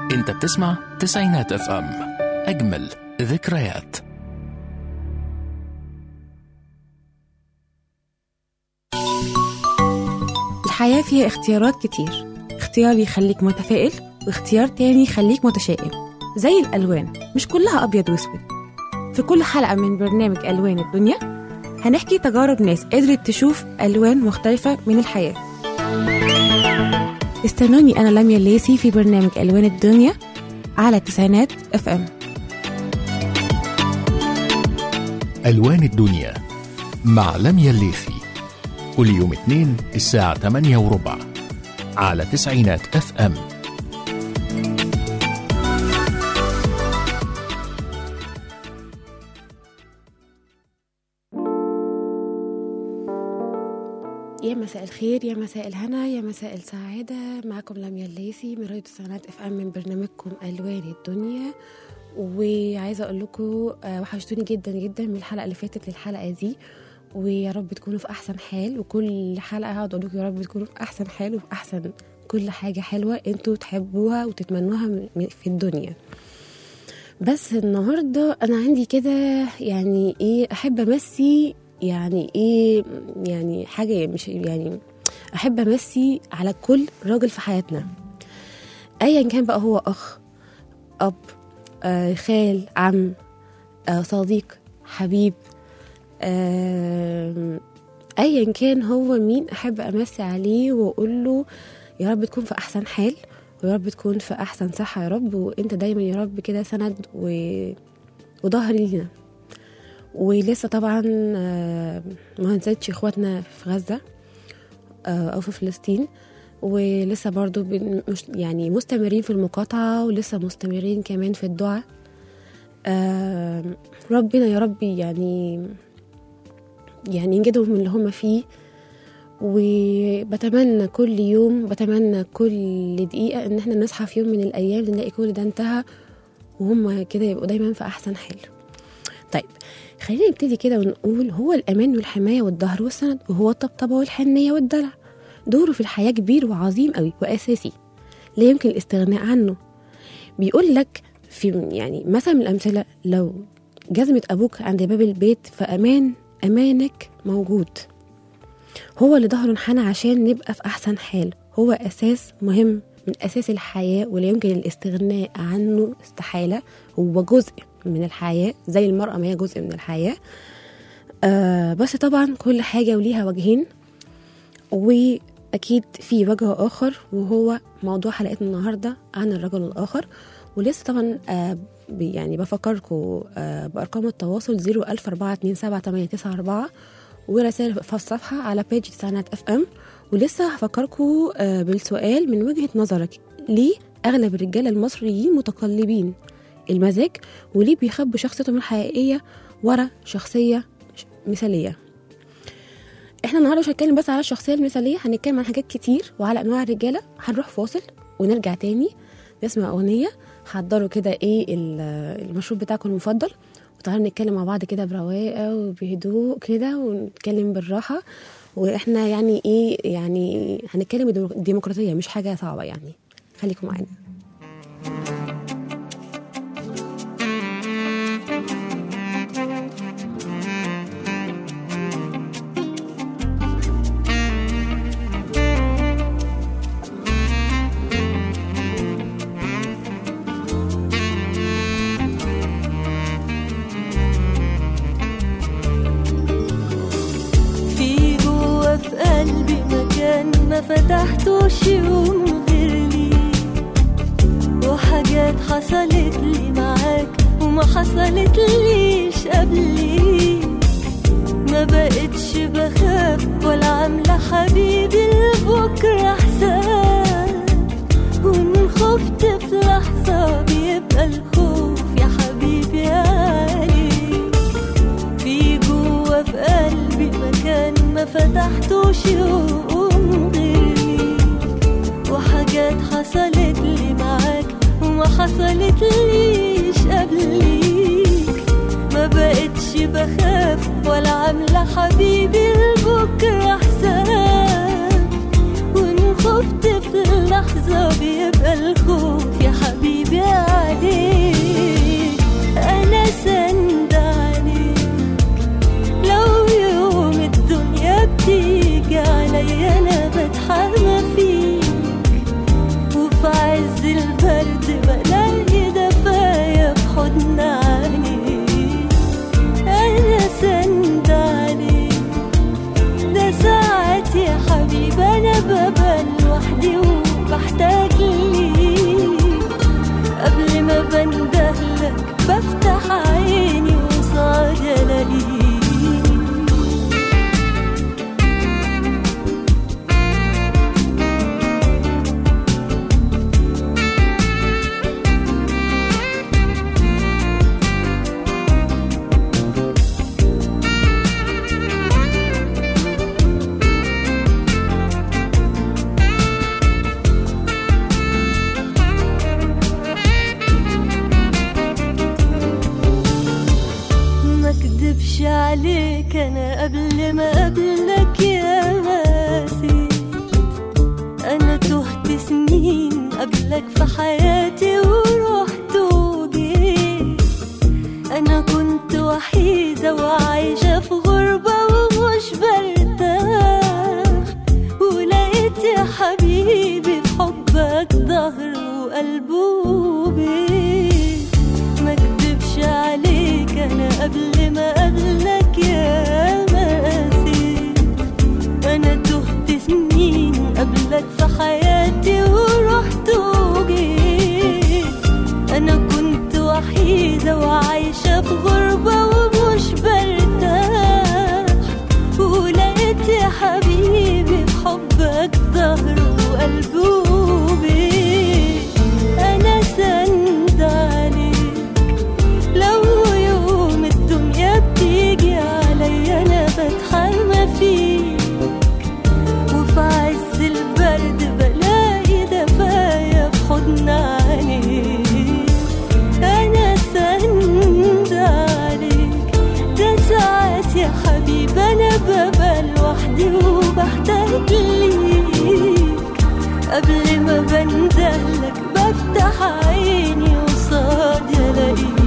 انت بتسمع تسعينات اف ام اجمل ذكريات الحياة فيها اختيارات كتير اختيار يخليك متفائل واختيار تاني يخليك متشائم زي الألوان مش كلها أبيض وأسود في كل حلقة من برنامج ألوان الدنيا هنحكي تجارب ناس قدرت تشوف ألوان مختلفة من الحياة استنوني أنا لميا الليسي في برنامج ألوان الدنيا على تسعينات اف ام ألوان الدنيا مع لميا الليثي كل يوم اثنين الساعة 8 وربع على تسعينات اف ام يا مساء الخير يا مساء الهنا يا مساء السعادة معكم لميا الليثي من راديو تسعينات اف ام من برنامجكم ألوان الدنيا وعايزة أقول لكم آه، وحشتوني جدا جدا من الحلقة اللي فاتت للحلقة دي ويا رب تكونوا في أحسن حال وكل حلقة هقعد أقول لكم يا رب تكونوا في أحسن حال وفي أحسن كل حاجة حلوة انتوا تحبوها وتتمنوها من- في الدنيا بس النهاردة أنا عندي كده يعني إيه أحب أمسي يعني إيه يعني حاجة مش يعني أحب أمسي على كل راجل في حياتنا أيا كان بقى هو أخ أب آه خال عم آه صديق حبيب آه أيا كان هو مين أحب أمسي عليه وأقول له يا رب تكون في أحسن حال ويا رب تكون في أحسن صحة يا رب وأنت دايما يا رب كده سند و... وظهر لينا ولسه طبعا آه، ما هنسيتش اخواتنا في غزة آه، أو في فلسطين ولسه برضو بن- مش يعني مستمرين في المقاطعة ولسه مستمرين كمان في الدعاء آه، ربنا يا ربي يعني يعني ينجدهم من اللي هم فيه وبتمنى كل يوم بتمنى كل دقيقة ان احنا نصحى في يوم من الايام نلاقي كل ده انتهى وهم كده يبقوا دايما في احسن حال طيب خلينا نبتدي كده ونقول هو الامان والحماية والظهر والسند وهو الطبطبة والحنية والدلع دوره في الحياة كبير وعظيم قوي واساسي لا يمكن الاستغناء عنه بيقول لك في يعني مثلا من الامثله لو جزمه ابوك عند باب البيت فامان امانك موجود هو اللي ظهره انحنى عشان نبقى في احسن حال هو اساس مهم من اساس الحياه ولا يمكن الاستغناء عنه استحاله هو جزء من الحياه زي المراه ما هي جزء من الحياه آه بس طبعا كل حاجه وليها وجهين واكيد في وجه اخر وهو موضوع حلقتنا النهارده عن الرجل الاخر ولسه طبعا آه ب- يعني بفكركم آه بارقام التواصل 014278994 ورسائل في الصفحه على بيج تسعينات اف ام ولسه هفكركم آه بالسؤال من وجهه نظرك ليه اغلب الرجاله المصريين متقلبين المزاج وليه بيخبوا شخصيتهم الحقيقيه ورا شخصيه ش- مثاليه احنا النهارده مش هنتكلم بس على الشخصيه المثاليه هنتكلم عن حاجات كتير وعلى انواع الرجاله هنروح فاصل ونرجع تاني نسمع اغنيه حضروا كده ايه ال- المشروب بتاعكم المفضل وتعالوا نتكلم مع بعض كده برواقه وبهدوء كده ونتكلم بالراحه واحنا يعني ايه يعني هنتكلم بديمو- ديمقراطيه مش حاجه صعبه يعني خليكم معانا في جوا في قلبي مكان ما فتحتوش يوم غير ليك وحاجات حصلت لي معاك وما حصلت ليش قبليك ما بقتش بخاف ولا عاملة حبيبي لبكرة حساب وإن خفت في لحظة بيبقى الخوف يا حبيبي عليك في جوا في قلبي مكان ما فتحتوش يوم غيرك وحاجات حصلت لي معاك وما حصلت ليش قبليك ما بقتش بخاف ولا عاملة حبيبي لبكرة حساب وإن خفت في اللحظة بيبقى الخوف يا حبيبي ببقى لوحدي وبحتاج ليك قبل ما بندهلك بفتح عيني وصعد الاقيك ما اكدبش عليك انا قبل ما اقابلك يا ماسي انا تهت سنين قبلك في حياتي ورحت وجيت انا كنت وحيدة وعايشة في غربة ومش برتاح ولقيت يا حبيبي في حبك ظهر وقلب وبيت ما اكدبش عليك انا قبل ما اقابلك يا ماسي انا تهت سنين قبلك في حياتي ورحت وجيت انا كنت وحيدة وعايشة في غربة ومش برتاح ولقيت يا حبيبي في حبك ظهر وقلب وبيت انا سند عليك لو يوم الدنيا بتيجي عليا انا بتحمى فيك وفي عز البرد بلاقي دفايا في حضن عينيك انا سند عليك ده ساعات يا حبيبي انا ببقى لوحدي وبحتاج ليك قبل ما بندهلك بفتح عيني وصاد الاقيك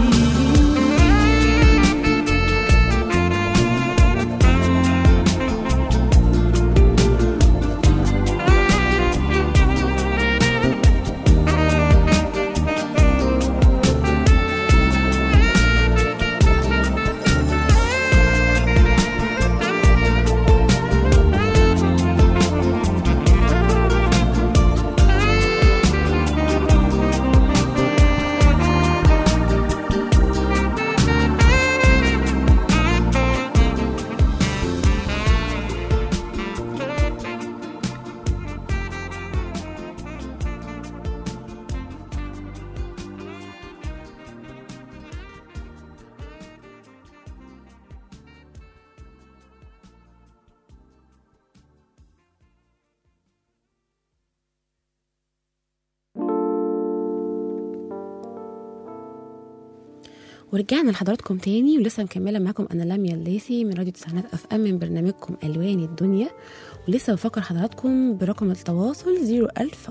ورجعنا لحضراتكم تاني ولسه مكمله معاكم انا لميا الليثي من راديو تسعينات اف ام من برنامجكم الوان الدنيا ولسه بفكر حضراتكم برقم التواصل 01000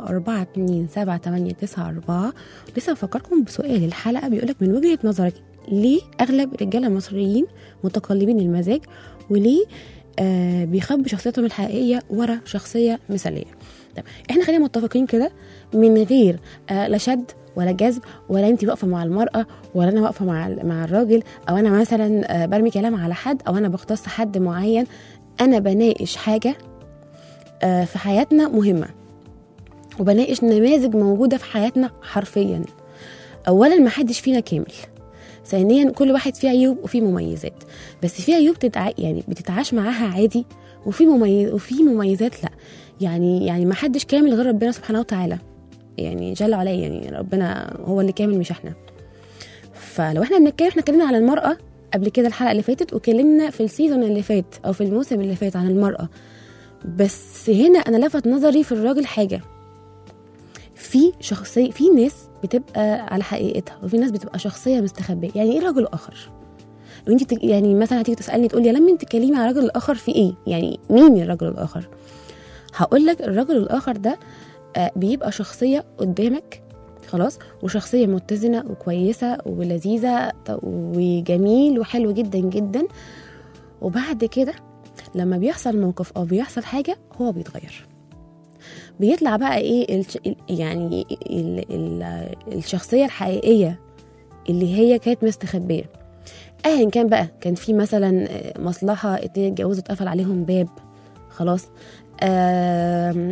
427 لسه بفكركم بسؤال الحلقه بيقولك من وجهه نظرك ليه اغلب الرجاله المصريين متقلبين المزاج وليه آه بيخبوا شخصيتهم الحقيقيه ورا شخصيه مثاليه طب احنا خلينا متفقين كده من غير آه لا شد ولا جذب ولا انت واقفه مع المراه ولا انا واقفه مع مع الراجل او انا مثلا آه، برمي كلام على حد او انا بختص حد معين انا بناقش حاجه آه، في حياتنا مهمه وبناقش نماذج موجوده في حياتنا حرفيا اولا ما حدش فينا كامل ثانيا كل واحد فيه عيوب وفيه مميزات بس في عيوب تتع... يعني بتتعاش معاها عادي وفي مميز وفي مميزات لا يعني يعني ما حدش كامل غير ربنا سبحانه وتعالى يعني جل عليه يعني ربنا هو اللي كامل مش احنا فلو احنا بنتكلم احنا اتكلمنا على المرأة قبل كده الحلقة اللي فاتت وكلمنا في السيزون اللي فات او في الموسم اللي فات عن المرأة بس هنا انا لفت نظري في الراجل حاجة في شخصية في ناس بتبقى على حقيقتها وفي ناس بتبقى شخصية مستخبية يعني ايه رجل اخر وانت تك... يعني مثلا هتيجي تسالني تقولي يا لما انت تكلمي على الرجل الاخر في ايه يعني مين الرجل الاخر هقول لك الرجل الاخر ده آه، بيبقى شخصيه قدامك خلاص وشخصيه متزنه وكويسه ولذيذه ط- وجميل وحلو جدا جدا وبعد كده لما بيحصل موقف او بيحصل حاجه هو بيتغير بيطلع بقى ايه الش... ال- يعني ال... ال... الشخصيه الحقيقيه اللي هي كانت مستخبيه ايا كان بقى كان في مثلا آه، مصلحه اتنين اتجوزوا اتقفل عليهم باب خلاص آم،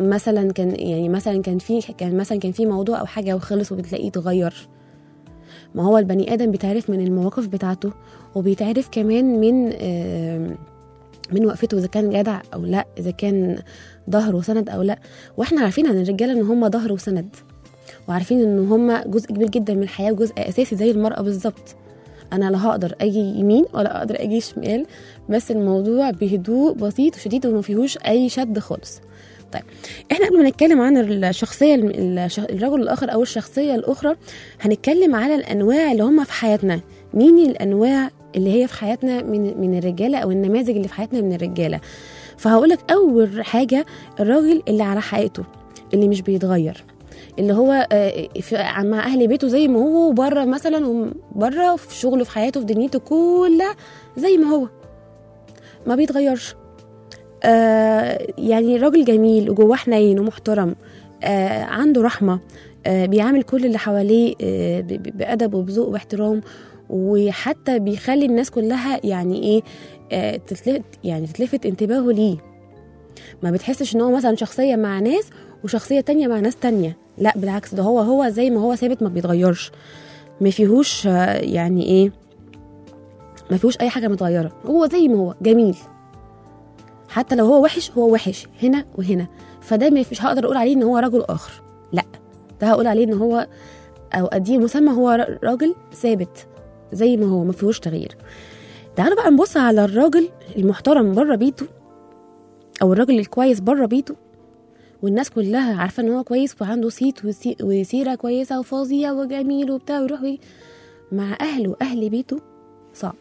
مثلا كان يعني مثلا كان في كان مثلا كان في موضوع او حاجه وخلص وبتلاقيه اتغير ما هو البني ادم بيتعرف من المواقف بتاعته وبيتعرف كمان من آه، من وقفته اذا كان جدع او لا اذا كان ظهر وسند او لا واحنا عارفين عن الرجاله ان هم ظهر وسند وعارفين ان هم جزء كبير جدا من الحياه وجزء اساسي زي المراه بالظبط انا لا هقدر اجي يمين ولا اقدر اجي شمال بس الموضوع بهدوء بسيط وشديد وما فيهوش اي شد خالص طيب احنا قبل ما نتكلم عن الشخصيه الش- الرجل الاخر او الشخصيه الاخرى هنتكلم على الانواع اللي هم في حياتنا مين الانواع اللي هي في حياتنا من من الرجاله او النماذج اللي في حياتنا من الرجاله فهقولك اول حاجه الراجل اللي على حقيقته اللي مش بيتغير اللي هو آه، في مع اهل بيته زي ما هو وبره مثلا وبره في شغله في حياته في دنيته كلها زي ما هو ما بيتغيرش آه يعني راجل جميل وجواه حنين ومحترم آه عنده رحمه آه بيعامل كل اللي حواليه آه ب- ب- بادب وبذوق واحترام وحتى بيخلي الناس كلها يعني ايه آه تتلفت يعني تتلفت انتباهه ليه ما بتحسش ان هو مثلا شخصيه مع ناس وشخصيه تانية مع ناس تانية لا بالعكس ده هو هو زي ما هو ثابت ما بيتغيرش ما فيهوش آه، يعني ايه ما فيهوش اي حاجه متغيره هو زي ما هو جميل حتى لو هو وحش هو وحش هنا وهنا فده ما فيش هقدر اقول عليه ان هو رجل اخر لا ده هقول عليه ان هو او اديه مسمى هو ر- راجل ثابت زي ما هو ما فيهوش تغيير تعالوا بقى نبص على الراجل المحترم بره بيته او الراجل الكويس بره بيته والناس كلها عارفه ان هو كويس وعنده صيت وسي- وسيره كويسه وفظيع وجميل وبتاع ويروح وي- مع اهله اهل بيته صعب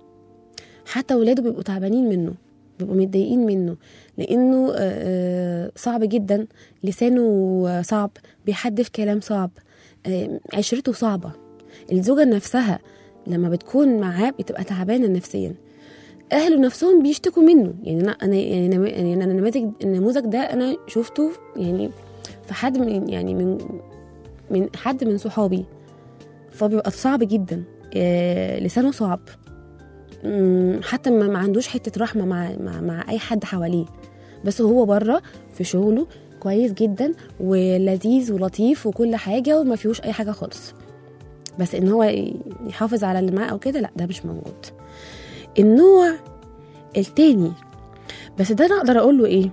حتى ولاده بيبقوا تعبانين منه بيبقوا متضايقين منه لانه آه، آه، صعب جدا لسانه آه، صعب بيحدف كلام صعب آه، عشرته صعبه الزوجه نفسها لما بتكون معاه بتبقى تعبانه نفسيا اهله نفسهم بيشتكوا منه يعني انا انا يعني نم- يعني انا نماذج النموذج ده انا شفته يعني في حد من يعني من من حد من صحابي فبيبقى صعب جدا آه، لسانه صعب مم، حتى ما ما عندوش حته رحمه مع مع, مع اي حد حواليه بس هو بره في شغله كويس جدا ولذيذ ولطيف وكل حاجه وما فيهوش اي حاجه خالص بس ان هو يحافظ على اللي معاه او كده لا ده مش موجود النوع التاني بس ده انا اقدر اقول له ايه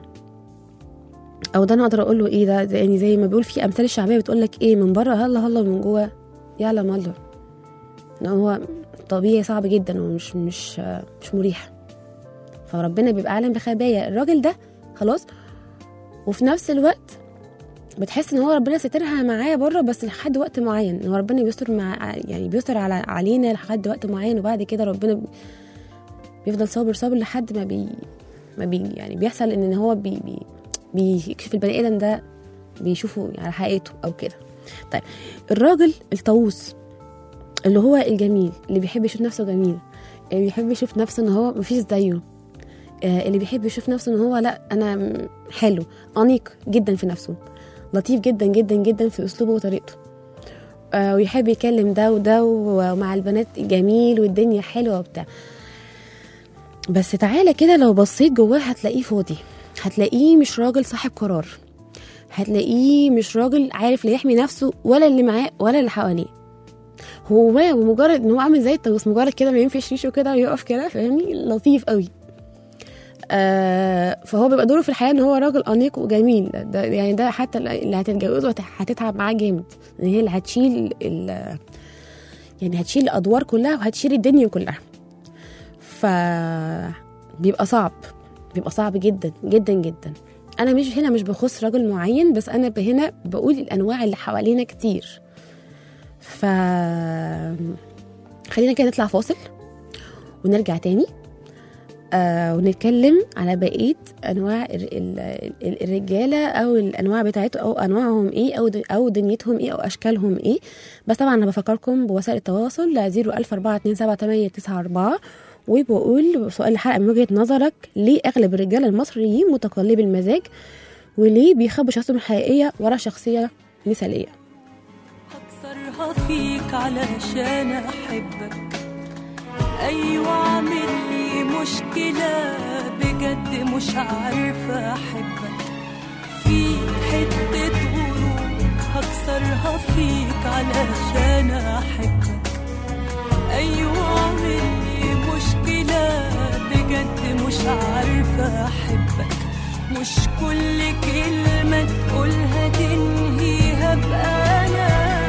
او ده انا اقدر اقول له ايه ده, ده يعني زي ما بيقول في امثال الشعبيه بتقول لك ايه من بره هلا هلا ومن جوه يعلم الله ان هو طبيعي صعب جدا ومش مش مش مريح فربنا بيبقى عالم بخبايا الراجل ده خلاص وفي نفس الوقت بتحس ان هو ربنا سترها معايا بره بس لحد وقت معين ان هو ربنا بيستر مع يعني بيستر على علينا لحد وقت معين وبعد كده ربنا بي- بيفضل صابر صابر لحد ما بي ما بي يعني بيحصل ان هو بي بي بيكشف البني ادم ده بيشوفه على حقيقته او كده طيب الراجل الطاووس اللي هو الجميل اللي بيحب يشوف نفسه جميل اللي بيحب يشوف نفسه ان هو مفيش زيه آه، اللي بيحب يشوف نفسه ان هو لا انا م- حلو انيق جدا في نفسه لطيف جدا جدا جدا في اسلوبه وطريقته آه، ويحب يكلم ده وده ومع البنات جميل والدنيا حلوه وبتاع بس تعالى كده لو بصيت جواه هتلاقيه فاضي هتلاقيه مش راجل صاحب قرار هتلاقيه مش راجل عارف لا يحمي نفسه ولا اللي معاه ولا اللي حواليه هو ومجرد ان هو عامل زي الطاووس مجرد كده ما ينفش ريشه كده ويقف كده فاهمني لطيف قوي آه فهو بيبقى دوره في الحياه ان هو راجل انيق وجميل ده يعني ده حتى اللي هتتجوزه هت- هتتعب معاه جامد ان هي اللي هتشيل ال- يعني هتشيل الادوار كلها وهتشيل الدنيا كلها ف بيبقى صعب بيبقى صعب جدا جدا جدا انا مش هنا مش بخص راجل معين بس انا هنا بقول الانواع اللي حوالينا كتير ف خلينا كده نطلع فاصل ونرجع تاني آه ونتكلم على بقيه انواع ال- ال- ال- الرجاله او الانواع بتاعته او انواعهم ايه او د- او دنيتهم ايه او اشكالهم ايه بس طبعا انا بفكركم بوسائل التواصل ل 004278994 وبقول سؤال الحلقه من وجهه نظرك ليه اغلب الرجاله المصريين متقلبي المزاج وليه بيخبوا شخصيتهم الحقيقيه ورا شخصيه مثاليه هكسرها فيك علشان احبك ايوه عامل لي مشكله بجد مش عارفه احبك فيك علشان احبك ايوه عامل لي مشكلة بجد مش عارفة احبك مش كل كلمة تقولها تنهيها بقى انا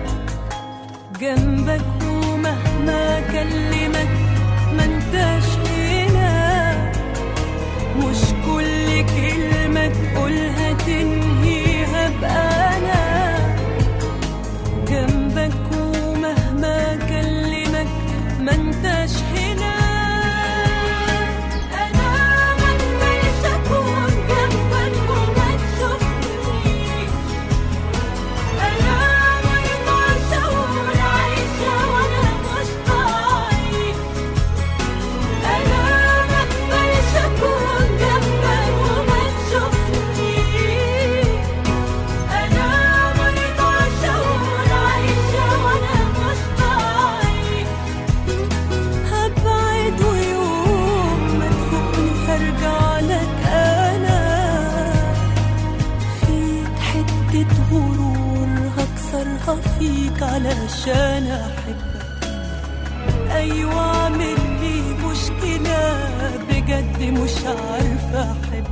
جنبك ومهما كلمك ما انتش هنا مش كل كلمة تقولها تنهيها بأنا جنبك ومهما كلمك ما انتش هنا أنا ما أقدرش أكون جنبك وما تشوفنيش أنا ما ينفعش أقول عايشة وأنا مش طايق أنا ما أقدرش أكون جنبك وما تشوفنيش أنا ما ينفعش أقول عايشة وأنا مش طايق هبعد ويوم ما تفوقني هرجع لك أنا فيك حتة غرور هكسرها فيك علشان أحبك أيوة عامل لي مشكلة بجد مش عارفة أحبك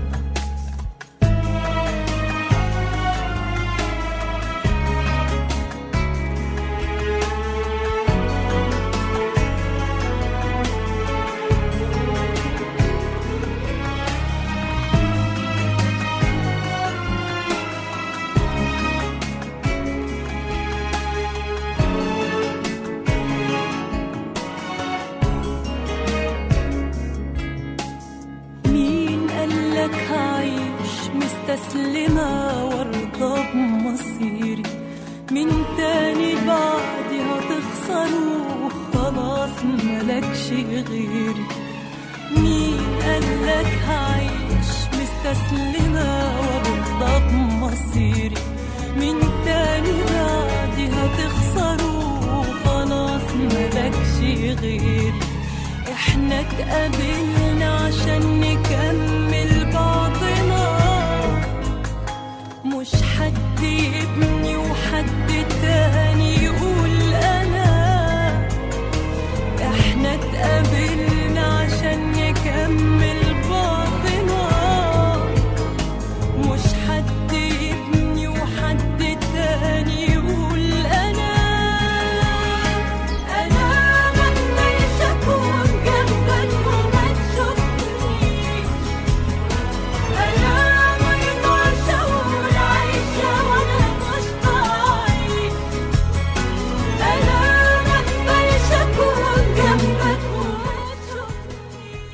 مين قالك هعيش مستسلمة وارضى بمصيري من تاني بعدي هتخسره خلاص ملكش غيري مين قالك هعيش مستسلمة وارضى بمصيري من تاني بعدي هتخسره خلاص ملكش غيري احنا اتقابلنا عشان نكمل بعضنا مش حد يبني وحد تاني يقول انا احنا اتقابلنا عشان نكمل بعضنا مش حد يبني وحد تاني يقول انا انا ما اقدرش اكون جنبك وما تشوفنيش انا ما ينفعش اقول عايشه وانا مش طايق انا ما اقدرش اكون جنبك وما تشوفنيش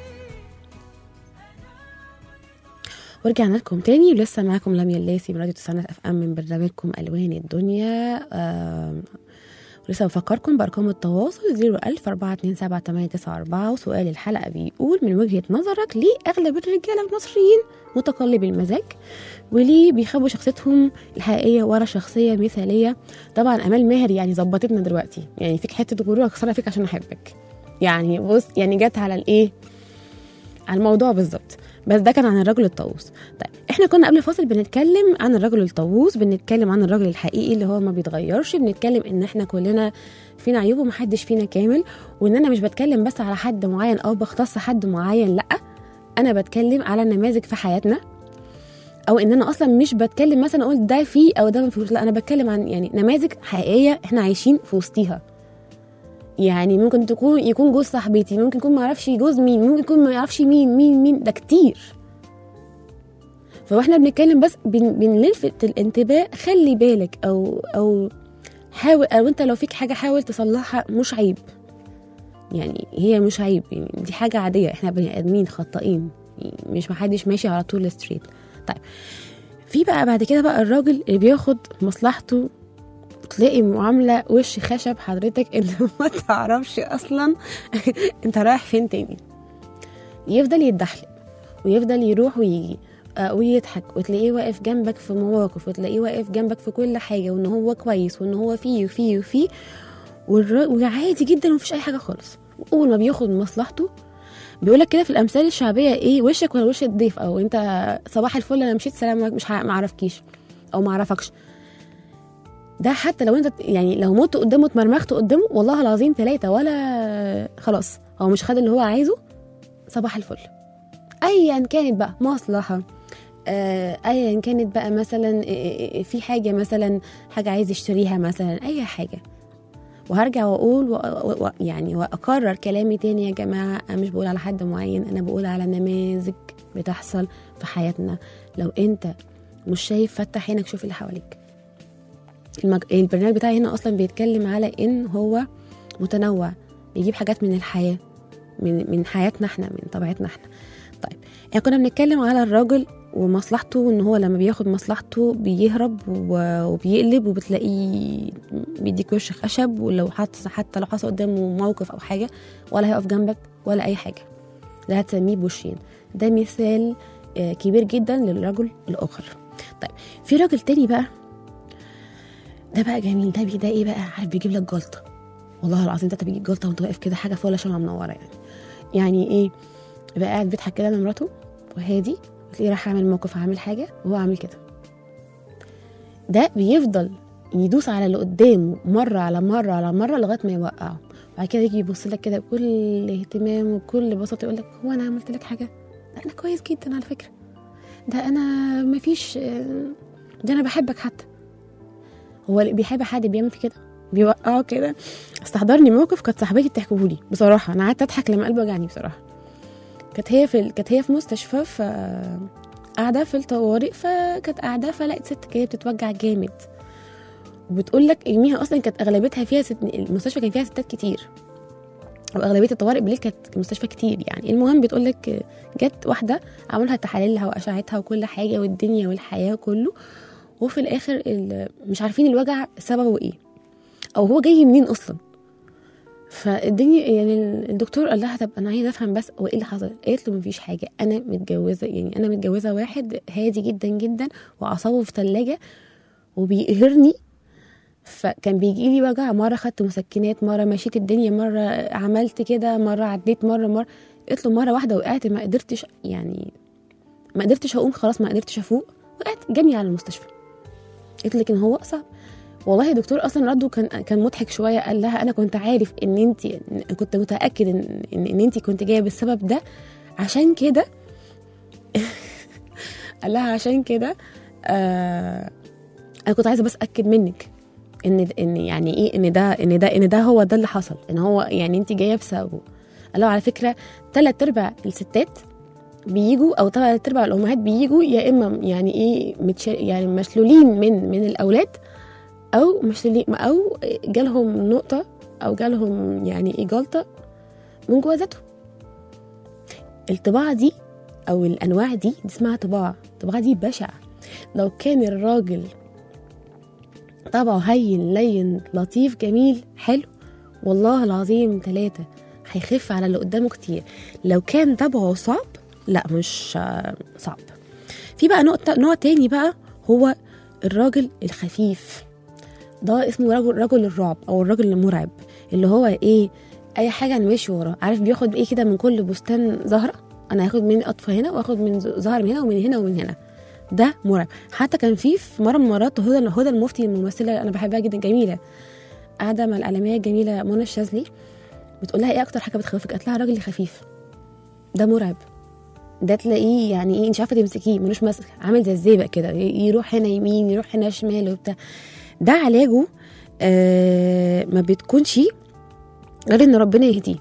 ورجعنا لكم تاني ولسه معاكم لميا اللاسي من راديو تسعينات اف ام من برنامجكم الوان الدنيا آم، ولسه بفكركم بارقام التواصل 01000 427 وسؤال الحلقه بيقول من وجهه نظرك ليه اغلب الرجاله المصريين متقلبي المزاج وليه بيخبوا شخصيتهم الحقيقيه ورا شخصيه مثاليه طبعا امال ماهر يعني ظبطتنا دلوقتي يعني فيك حته غرور اكسرها فيك عشان احبك يعني بص يعني جت على الايه على الموضوع بالظبط بس ده كان عن الرجل الطاووس طيب احنا كنا قبل الفاصل بنتكلم عن الرجل الطاووس بنتكلم عن الرجل الحقيقي اللي هو ما بيتغيرش بنتكلم ان احنا كلنا فينا عيوب ومحدش فينا كامل وان انا مش بتكلم بس على حد معين او بختص حد معين لا انا بتكلم على نماذج في حياتنا او ان انا اصلا مش بتكلم مثلا اقول ده فيه او ده ما فيهوش لا انا بتكلم عن يعني نماذج حقيقيه احنا عايشين في وسطيها يعني ممكن تكون يكون جوز صاحبتي ممكن يكون ما يعرفش جوز مين ممكن يكون ما يعرفش مين مين مين ده كتير فاحنا بنتكلم بس بن بنلفت الانتباه خلي بالك او او حاول او انت لو فيك حاجه حاول تصلحها مش عيب يعني هي مش عيب يعني دي حاجه عاديه احنا بني ادمين خطائين يعني مش محدش ماشي على طول ستريت طيب في بقى بعد كده بقى الراجل اللي بياخد مصلحته تلاقي معاملة وش خشب حضرتك انت ما تعرفش اصلا انت رايح فين تاني يفضل يتدحلق ويفضل يروح ويجي آه، ويضحك وتلاقيه واقف جنبك في مواقف وتلاقيه واقف جنبك في كل حاجة وان هو كويس وان هو فيه وفيه وفيه والر- وعادي جدا ومفيش اي حاجة خالص واول ما بياخد مصلحته بيقولك كده في الامثال الشعبيه ايه وشك ولا وش الضيف او انت صباح الفل انا مشيت سلام عليكم، مش ه- ما اعرفكيش او ما اعرفكش ده حتى لو انت يعني لو مت قدامه اتمرمخت قدامه والله العظيم ثلاثة ولا خلاص هو مش خد اللي هو عايزه صباح الفل ايا كانت بقى مصلحة آه، ايا كانت بقى مثلا آه، آه، في حاجة مثلا حاجة عايز يشتريها مثلا اي حاجة وهرجع واقول و... و... و... يعني واكرر كلامي تاني يا جماعه انا مش بقول على حد معين انا بقول على نماذج بتحصل في حياتنا لو انت مش شايف فتح عينك شوف اللي حواليك المج... البرنامج بتاعي هنا اصلا بيتكلم على ان هو متنوع بيجيب حاجات من الحياه من من حياتنا احنا من طبيعتنا احنا طيب احنا كنا بنتكلم على الراجل ومصلحته وان هو لما بياخد مصلحته بيهرب و- وبيقلب وبتلاقيه بيديك وش خشب ولو حط حتى لو حصل قدامه موقف او حاجه ولا هيقف جنبك ولا اي حاجه ده هتسميه بوشين ده مثال آه، كبير جدا للرجل الاخر طيب في راجل تاني بقى ده بقى جميل ده بي- ده ايه بقى عارف بيجيب لك جلطه والله العظيم ده بيجيب جلطه وانت واقف كده حاجه فوق ولا شمعه منوره يعني يعني ايه يبقى قاعد بيضحك كده لمراته وهادي تلاقيه راح عامل موقف عامل حاجه وهو عامل كده ده بيفضل يدوس على اللي قدامه مره على مره على مره لغايه ما يوقعه بعد كده يجي يبص لك كده بكل اهتمام وبكل بساطه يقول لك هو انا عملت لك حاجه لا انا كويس جدا على فكره ده انا مفيش ده انا بحبك حتى هو اللي بيحب حد بيعمل في كده بيوقعه كده استحضرني موقف كانت صاحبتي بتحكيه بصراحه انا قعدت اضحك لما قلبي وجعني بصراحه كانت هي في كانت هي في مستشفى ف قاعده في الطوارئ فكانت قاعده فلقت ست كده بتتوجع جامد وبتقول لك يوميها اصلا كانت اغلبيتها فيها ست... المستشفى كان فيها ستات كتير واغلبيه الطوارئ بالليل كانت المستشفى كتير يعني المهم بتقول لك جت واحده عملها تحاليلها واشعتها وكل حاجه والدنيا والحياه كله وفي الاخر ال- مش عارفين الوجع سببه ايه او هو جاي منين اصلا فالدنيا يعني الدكتور قال لها طب انا عايزه افهم بس هو ايه اللي حصل قالت له مفيش حاجه انا متجوزه يعني انا متجوزه واحد هادي جدا جدا واعصابه في ثلاجه وبيقهرني فكان بيجي لي وجع مره خدت مسكنات مره مشيت الدنيا مره عملت كده مره عديت مره مره قلت له مره واحده وقعت ما قدرتش يعني ما قدرتش اقوم خلاص ما قدرتش افوق وقعت جنبي على المستشفى قلت لكن هو صعب والله الدكتور اصلا رده كان كان مضحك شويه قال لها انا كنت عارف ان انت كنت متاكد ان ان, إن انت كنت جايه بالسبب ده عشان كده قال لها عشان كده آه انا كنت عايزه بس اكد منك ان ان يعني ايه ان ده ان ده ان ده هو ده اللي حصل ان هو يعني انت جايه بسببه قال له على فكره ثلاث ارباع الستات بيجوا او ثلاث ارباع الامهات بيجوا يا اما يعني ايه متش... يعني مشلولين من من الاولاد او مشلولين او جالهم نقطه او جالهم يعني ايه جلطه من جوازاتهم الطباعه دي او الانواع دي, دي اسمها طباع الطباعه دي بشعه لو كان الراجل طبعه هين لين لطيف جميل حلو والله العظيم ثلاثة هيخف على اللي قدامه كتير لو كان طبعه صعب لا مش آه، صعب في بقى نقطة نوع تاني بقى هو الراجل الخفيف ده اسمه رجل رجل الرعب او الراجل المرعب اللي هو ايه اي حاجه انا ماشي وراه عارف بياخد ايه كده من كل بستان زهره انا هاخد من قطفه هنا واخد من ز- زهر من هنا ومن هنا ومن هنا ده مرعب حتى كان في في مره من المرات هدى هدى المفتي الممثله انا بحبها جدا جميله قاعده مع الاعلاميه الجميله منى الشاذلي بتقول لها ايه اكتر حاجه بتخوفك قالت لها راجل خفيف ده مرعب ده تلاقيه يعني ايه انت عارفه تمسكيه ملوش مسك عامل زي الزيبق كده ي- يروح هنا يمين يروح هنا شمال وبتاع ده علاجه آه ما بتكونش غير ان ربنا يهديه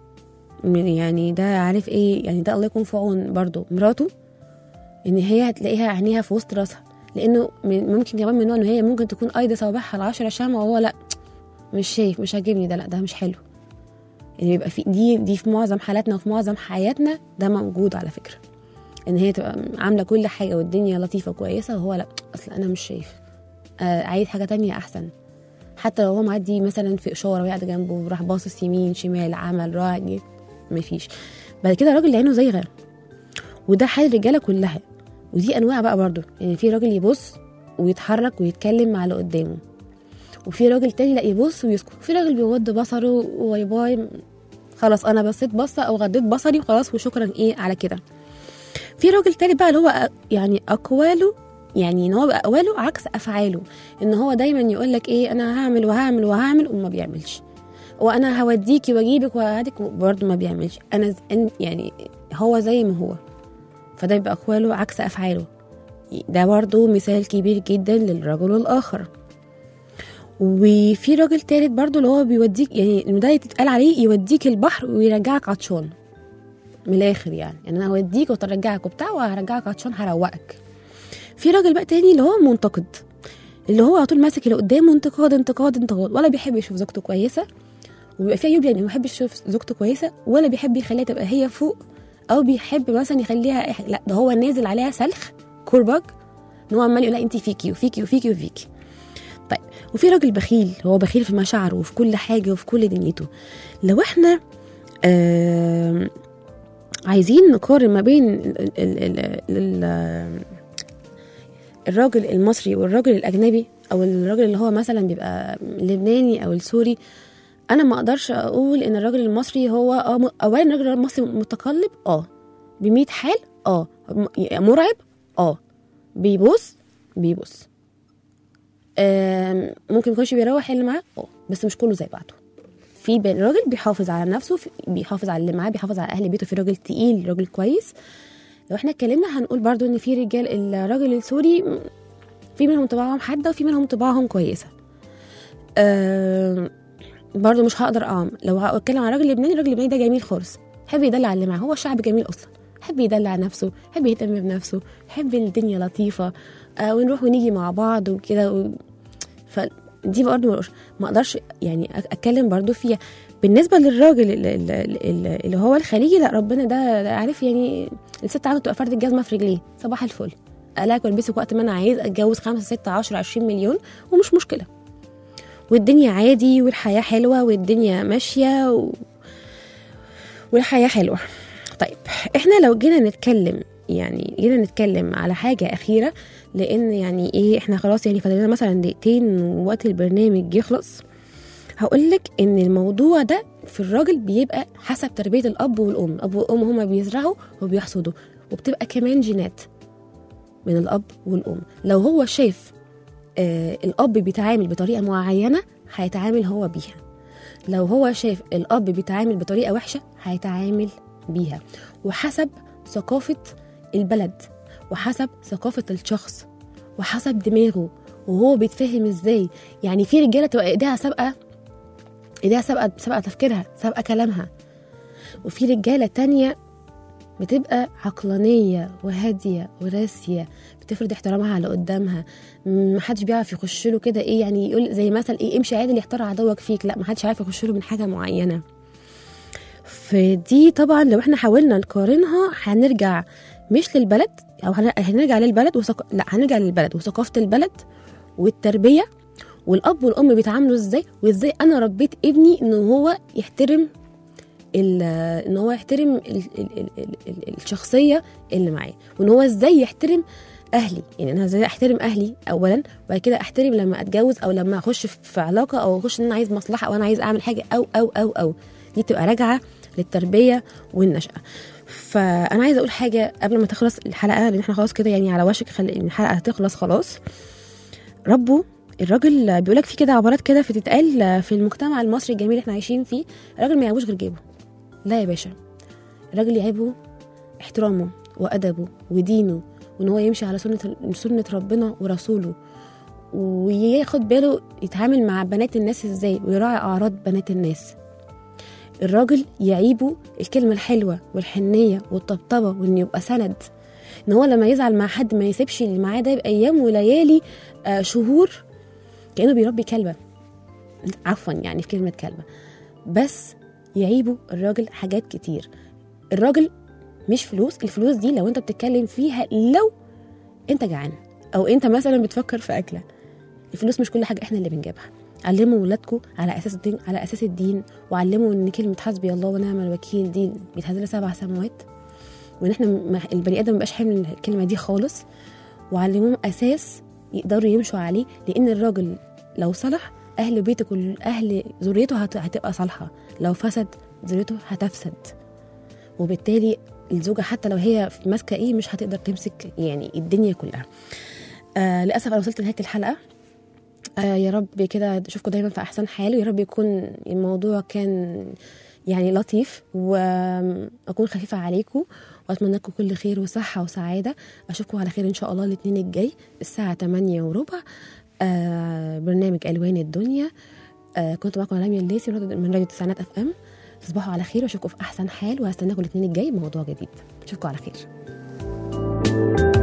يعني ده عارف ايه يعني ده الله يكون في عون برضه مراته ان هي هتلاقيها عينيها في وسط راسها لانه من- ممكن كمان من نوع ان هي ممكن تكون قايده صوابعها العشرة شمعة وهو لا مش شايف مش عاجبني ده لا ده مش حلو يعني بيبقى في دي دي في معظم حالاتنا وفي معظم حياتنا ده موجود على فكره ان هي تبقى عامله كل حاجه والدنيا لطيفه كويسه وهو لا اصل انا مش شايف آه عايز حاجه تانية احسن حتى لو هو معدي مثلا في اشاره وقاعد جنبه وراح باصص يمين شمال عمل راح جه مفيش بعد كده الراجل اللي عينه زيغه وده حال الرجاله كلها ودي انواع بقى برضو يعني في راجل يبص ويتحرك ويتكلم مع اللي قدامه وفي راجل تاني لا يبص ويسكت وفي راجل بيغض بصره واي باي خلاص انا بصيت بصه او غضيت بصري وخلاص وشكرا ايه على كده في راجل تاني بقى اللي هو أ- يعني اقواله يعني ان هو بقى اقواله عكس افعاله ان هو دايما يقول لك ايه انا هعمل وهعمل وهعمل وما بيعملش وانا هوديكي واجيبك وهديك برضه ما بيعملش انا ز- إن- يعني هو زي ما هو فده بيبقى اقواله عكس افعاله ده برضه مثال كبير جدا للرجل الاخر وفي راجل تالت برضه اللي هو بيوديك يعني ده يتقال عليه يوديك البحر ويرجعك عطشان من الاخر يعني يعني انا هوديك وترجعك وبتاع وهرجعك عطشان هروقك في راجل بقى تاني اللي هو منتقد اللي هو على طول ماسك اللي قدامه انتقاد انتقاد انتقاد ولا بيحب يشوف زوجته كويسه وبيبقى في عيوب يعني ما بيحبش يشوف زوجته كويسه ولا بيحب يخليها تبقى هي فوق او بيحب مثلا يخليها أي حاجة. لا ده هو نازل عليها سلخ كرباج ان هو عمال يقول لها انت فيكي وفيكي وفيكي وفيكي طيب وفي راجل بخيل هو بخيل في مشاعره وفي كل حاجه وفي كل دنيته لو احنا آه عايزين نقارن ما بين ال ال ال ال الراجل المصري والراجل الاجنبي او الراجل اللي هو مثلا بيبقى لبناني او السوري انا ما اقدرش اقول ان الراجل المصري هو اه م- اولا الراجل المصري متقلب اه بمية حال اه م- مرعب اه بيبص بيبص آم، ممكن يكونش بيروح اللي معاه اه بس مش كله زي بعضه في بين- راجل بيحافظ على نفسه في- بيحافظ على اللي معاه بيحافظ على اهل بيته في راجل تقيل راجل كويس لو احنا اتكلمنا هنقول برضو ان في رجال الراجل السوري م، في منهم طباعهم حاده وفي منهم طباعهم كويسه آم، برضو مش هقدر اه لو هتكلم عن راجل لبناني الراجل اللبناني ده جميل خالص يحب يدلع اللي معاه هو الشعب جميل اصلا يحب يدلع نفسه يحب يهتم بنفسه يحب الدنيا لطيفه آه ونروح ونيجي مع بعض وكده و... فدي برضه مقدرش- ما اقدرش يعني أ- اتكلم برضو فيها بالنسبه للراجل ال- ال- ال- ال- اللي هو الخليجي لا ربنا ده, ده عارف يعني الست عنده تبقى فرد الجزمه في رجليه صباح الفل الاقي والبسك وقت ما انا عايز اتجوز خمسة ستة عشرة عشرين مليون ومش مشكله والدنيا عادي والحياه حلوه والدنيا ماشيه و... والحياه حلوه طيب احنا لو جينا نتكلم يعني جينا نتكلم على حاجه اخيره لان يعني ايه احنا خلاص يعني فاضل لنا مثلا دقيقتين ووقت البرنامج يخلص هقول لك ان الموضوع ده في الراجل بيبقى حسب تربيه الاب والام الاب والام هما بيزرعوا وبيحصدوا وبتبقى كمان جينات من الاب والام لو هو شاف آه الاب بيتعامل بطريقه معينه هيتعامل هو بيها لو هو شاف الاب بيتعامل بطريقه وحشه هيتعامل بيها وحسب ثقافه البلد وحسب ثقافه الشخص وحسب دماغه وهو بيتفهم ازاي يعني في رجاله تبقى ايديها سابقه ايديها سابقه سابقه تفكيرها سابقه كلامها وفي رجاله تانية بتبقى عقلانية وهادية وراسية بتفرض احترامها على قدامها م- محدش بيعرف يخش له كده ايه يعني يقول زي مثلا ايه امشي عادل يختار عدوك فيك لا محدش عارف يخش له من حاجة معينة فدي طبعا لو احنا حاولنا نقارنها هنرجع مش للبلد او هن- هنرجع للبلد وثق... لا هنرجع للبلد وثقافة البلد والتربية والاب والام بيتعاملوا ازاي وازاي انا ربيت ابني ان هو يحترم ال- ان هو يحترم ال ال ال ال ال الشخصيه اللي معاه وان هو ازاي يحترم اهلي يعني انا ازاي احترم اهلي اولا وبعد كده احترم لما اتجوز او لما اخش في- في علاقه او اخش ان انا عايز مصلحه او انا عايز اعمل حاجه او او او او دي تبقى راجعه للتربيه والنشأة فانا عايزه اقول حاجه قبل ما تخلص الحلقه لان احنا خلاص كده يعني على وشك خل... إن الحلقه هتخلص خلاص ربه الراجل بيقولك في كده عبارات كده بتتقال في المجتمع المصري الجميل اللي احنا عايشين فيه الراجل ما يعيبوش غير جيبه لا يا باشا الراجل يعيبه احترامه وادبه ودينه وان هو يمشي على سنه سنه ربنا ورسوله وياخد باله يتعامل مع بنات الناس ازاي ويراعي اعراض بنات الناس الراجل يعيبه الكلمه الحلوه والحنيه والطبطبه وانه يبقى سند ان هو لما يزعل مع حد ما يسيبش اللي معاه ده بايام وليالي آه شهور كانه بيربي كلبه عفوا يعني في كلمه كلبه بس يعيبوا الراجل حاجات كتير الراجل مش فلوس الفلوس دي لو انت بتتكلم فيها لو انت جعان او انت مثلا بتفكر في اكله الفلوس مش كل حاجه احنا اللي بنجيبها علموا ولادكم على اساس الدين على اساس الدين وعلموا ان كلمه حسبي الله ونعم الوكيل دي بيتهز سبع سماوات وان احنا ما- البني ادم مبقاش حامل الكلمه دي خالص وعلموهم اساس يقدروا يمشوا عليه لان الراجل لو صلح اهل بيته كل اهل ذريته هت- هتبقى صالحه لو فسد ذريته هتفسد وبالتالي الزوجه حتى لو هي ماسكه ايه مش هتقدر تمسك يعني الدنيا كلها آه للاسف انا وصلت لنهايه الحلقه آه يا رب كده اشوفكم دايما في احسن حال ويا رب يكون الموضوع كان يعني لطيف واكون خفيفه عليكم واتمنى لكم كل خير وصحه وسعاده اشوفكم على خير ان شاء الله الاثنين الجاي الساعه 8 وربع آه برنامج الوان الدنيا آه كنت معكم لميا الليسي من راديو- من راديو تسعينات اف ام تصبحوا على خير واشوفكم في احسن حال وهستناكم الاثنين الجاي بموضوع جديد اشوفكم على خير